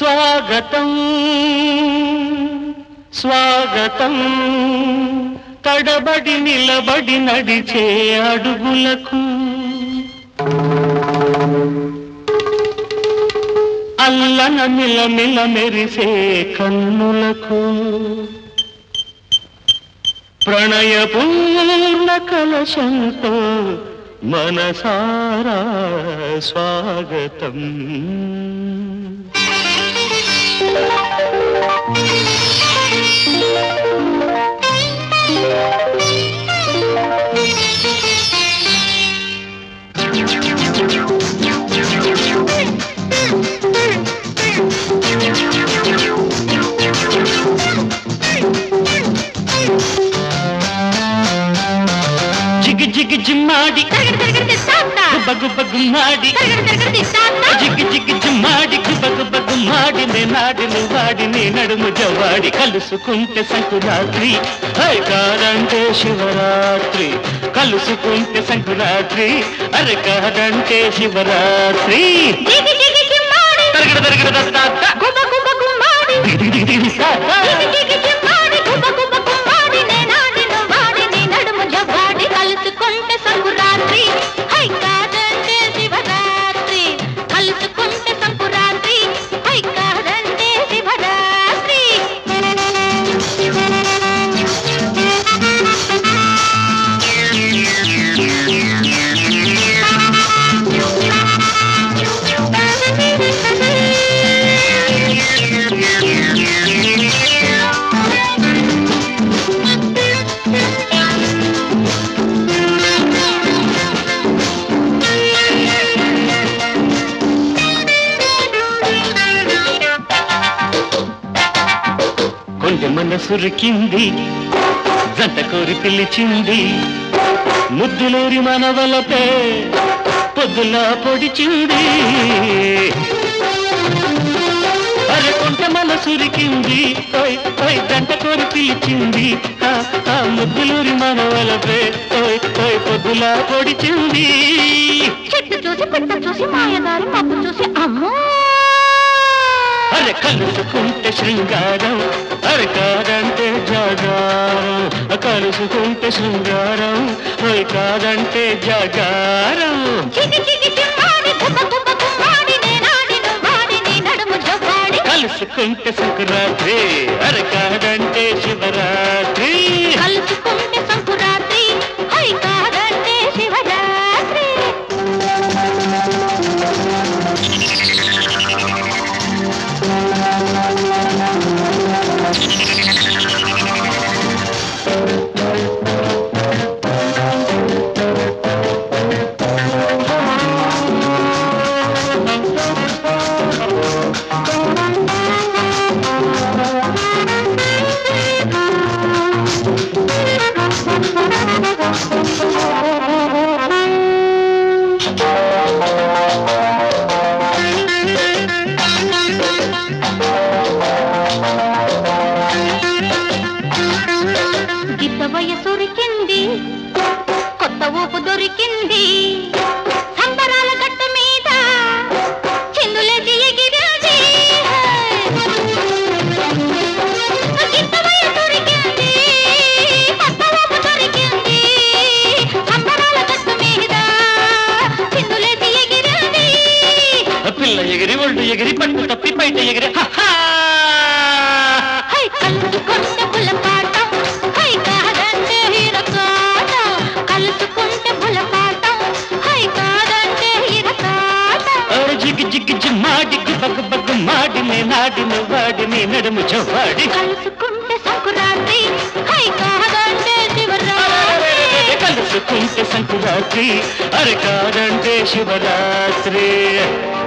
స్వాగతం స్వాగతం తడబడి నిలబడి నడిచే అడుగులకు అల్లన మిలమిల మెరిసే కన్నులకు ప్రణయపూర్ణ కలశంతో మనసారా స్వాగతం జిగి జిగి జిమ్మాడి గుబ్బ గుబ్బ గుమ్మాడి జిగి జిగి జిమ్మాడి గుబ్బ గుబ్బ గుమ్మాడి నే నాడిని వాడి నీ నడుము జవాడి కలుసుకుంటే సంకురాత్రి హై కాదంటే శివరాత్రి కలుసుకుంటే సంకురాత్రి అరే కాదంటే శివరాత్రి తరగడ తరగడ దత్తాత్త. దిగి దిగి దిగి తాత. కలుసుకుంటే సంకురాత్రి హై కాదంటే శివరాత్రి కలుసుకుంటే సంకురాత్రి హై కాదంటే శివరాత్రి కొంచెం మనసురికింది జంట కోరి పిలిచింది ముద్దులేరి మనవలపే పొద్దులా పొడిచింది అరే కొంట మనసురికింది ఓయ్ ఓయ్ జంట కోరి పిలిచింది ఆ, ఆ ముద్దులూరి మనవలపే ఓయ్ ఓయ్ పొద్దులా పొడిచింది చెట్టు చూసి పెట్ట చూసి మాయదారి పప్పు చూసి అమ్మో అరే కలుసుకుంటే శృంగారం అరే కాదంటే జాగారం కలుసుకుంటే శృంగారం అరే కాదంటే జాగారం చికి చికి చిమ్మాడి గుబ్బ గుబ్బ గుమ్మాడి నేనాడి నువ్వాడి నీ నడుము జవ్వాడి కలుసుకుంటే సంక్రాంతి అరే కాదంటే శివరాత్రి కలుసుకుంటే సంకురాత్రి హై కాదంటే శివరాత్రి గిద్ద వయసురికింది కొత్త ఊపు దొరికింది సంబరాల గట్ట మీద చిందులేసి ఎగిరాది గిద్ద వయసురికింది కొత్త ఊపు దొరికింది సంబరాల గట్ట మీద చిందులేసి ఎగిరాది పిల్ల ఎగిరి ఒళ్ళు ఎగిరి పట్టు తప్పి బయట ఎగిరి హహా! హై కలుసుకుంటే బులపాటం హై కాదంటే హీరకాటం కలుసుకుంటే బులపాటం హై కాదంటే హీరకాటం అరే జిగి జిగి జిమ్మాడి బగ్గు బగ్గు మాడి నే నాడిన వాడి నీ నడుము చవ్వాడి కలుసుకుంటే సంకురాత్రి హై కాదంటే శివరాత్రి కలుసుకుంటే సంకురాత్రి అరే కాదంటే శివరాత్రి